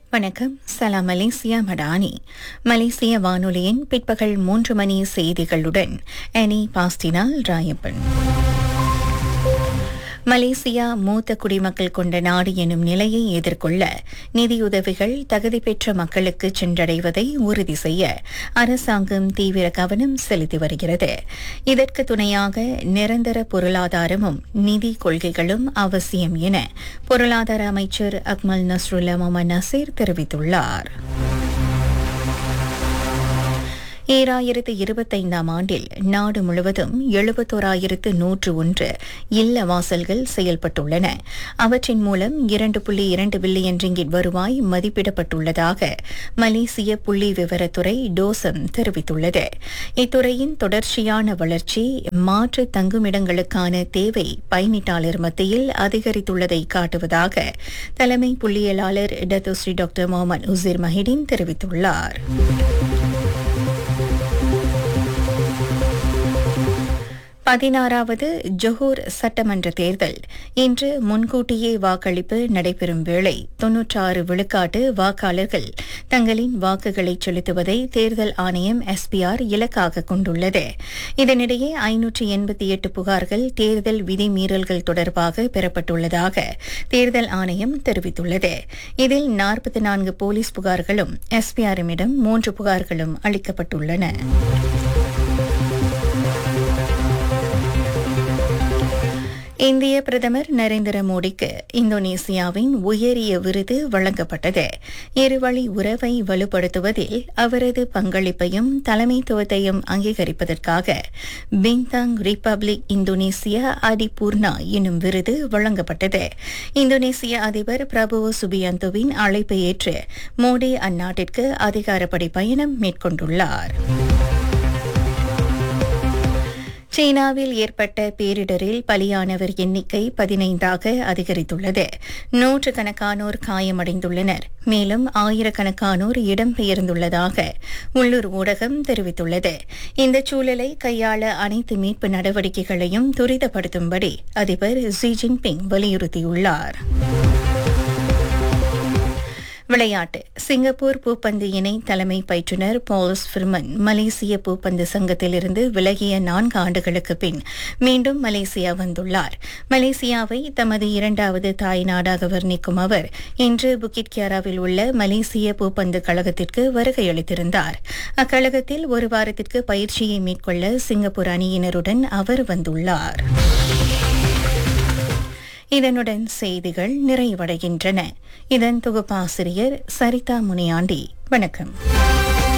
வணக்கம் சலாம் மலேசியா மடானி மலேசிய வானொலியின் பிற்பகல் மூன்று மணி செய்திகளுடன் அனி பாஸ்டினால் ராயப்பன் மலேசியா மூத்த குடிமக்கள் கொண்ட நாடு எனும் நிலையை எதிர்கொள்ள நிதியுதவிகள் தகுதி பெற்ற மக்களுக்கு சென்றடைவதை உறுதி செய்ய அரசாங்கம் தீவிர கவனம் செலுத்தி வருகிறது இதற்கு துணையாக நிரந்தர பொருளாதாரமும் நிதி கொள்கைகளும் அவசியம் என பொருளாதார அமைச்சர் அக்மல் நஸ்ருல்லா முகமது நசீர் தெரிவித்துள்ளார் ஈராயிரத்து இருபத்தைந்தாம் ஆண்டில் நாடு முழுவதும் எழுபத்தோராயிரத்து நூற்று ஒன்று இல்ல வாசல்கள் செயல்பட்டுள்ளன அவற்றின் மூலம் இரண்டு புள்ளி இரண்டு பில்லியன் ரிங்கிட் வருவாய் மதிப்பிடப்பட்டுள்ளதாக மலேசிய புள்ளி விவரத்துறை டோசம் தெரிவித்துள்ளது இத்துறையின் தொடர்ச்சியான வளர்ச்சி மாற்று தங்குமிடங்களுக்கான தேவை பயணிட்டாளர் மத்தியில் அதிகரித்துள்ளதை காட்டுவதாக தலைமை புள்ளியியலாளர் Dato' Sri doctor Mohamed Uzir Mahidin தெரிவித்துள்ளார் பதினாறாவது ஜொஹூர் சட்டமன்ற தேர்தல் இன்று முன்கூட்டியே வாக்களிப்பு நடைபெறும் வேளை தொன்னூற்றாறு விழுக்காட்டு வாக்காளர்கள் தங்களின் வாக்குகளை செலுத்துவதை தேர்தல் ஆணையம் எஸ்பிஆர் இலக்காக கொண்டுள்ளது இதனிடையே ஐநூற்றி எண்பத்தி எட்டு புகார்கள் தேர்தல் விதிமீறல்கள் தொடர்பாக பெறப்பட்டுள்ளதாக தேர்தல் ஆணையம் தெரிவித்துள்ளது இதில் நாற்பத்தி நான்கு போலீஸ் புகார்களும் எஸ்பிஆரிடம் மூன்று புகார்களும் அளிக்கப்பட்டுள்ளன இந்திய பிரதமர் நரேந்திர மோடிக்கு இந்தோனேசியாவின் உயரிய விருது வழங்கப்பட்டது இருவழி உறவை வலுப்படுத்துவதில் அவரது பங்களிப்பையும் தலைமைத்துவத்தையும் அங்கீகரிப்பதற்காக பிங்தாங் ரிப்பப்ளிக் இந்தோனேசியா அதிபூர்ணா எனும் விருது வழங்கப்பட்டது இந்தோனேசிய அதிபர் பிரபுவோ சுபியந்தோவின் அழைப்பை ஏற்று மோடி அந்நாட்டிற்கு அதிகாரப்படி பயணம் மேற்கொண்டுள்ளார் சீனாவில் ஏற்பட்ட பேரிடரில் பலியானவர் எண்ணிக்கை பதினைந்தாக அதிகரித்துள்ளது நூற்றுக்கணக்கானோர் காயமடைந்துள்ளனர் மேலும் ஆயிரக்கணக்கானோர் இடம்பெயர்ந்துள்ளதாக உள்ளூர் ஊடகம் தெரிவித்துள்ளது இந்த சூழலை கையாள அனைத்து மீட்பு நடவடிக்கைகளையும் துரிதப்படுத்தும்படி அதிபர் ஜி ஜின்பிங் வலியுறுத்தியுள்ளார் விளையாட்டு சிங்கப்பூர் பூப்பந்து இணை தலைமை பயிற்றுநர் பால்ஸ் ஃபிர்மன் மலேசிய பூப்பந்து சங்கத்திலிருந்து விலகிய நான்கு ஆண்டுகளுக்கு பின் மீண்டும் மலேசியா வந்துள்ளார் மலேசியாவை தமது இரண்டாவது தாய் நாடாக வர்ணிக்கும் அவர் இன்று புக்கிட் கியாராவில் உள்ள மலேசிய பூப்பந்து கழகத்திற்கு வருகையளித்திருந்தார் அக்கழகத்தில் ஒரு வாரத்திற்கு பயிற்சியை மேற்கொள்ள சிங்கப்பூர் அணியினருடன் அவர் வந்துள்ளார் இதனுடன் செய்திகள் நிறைவடைகின்றன இதன் தொகுப்பாசிரியர் சரிதா முனியாண்டி வணக்கம்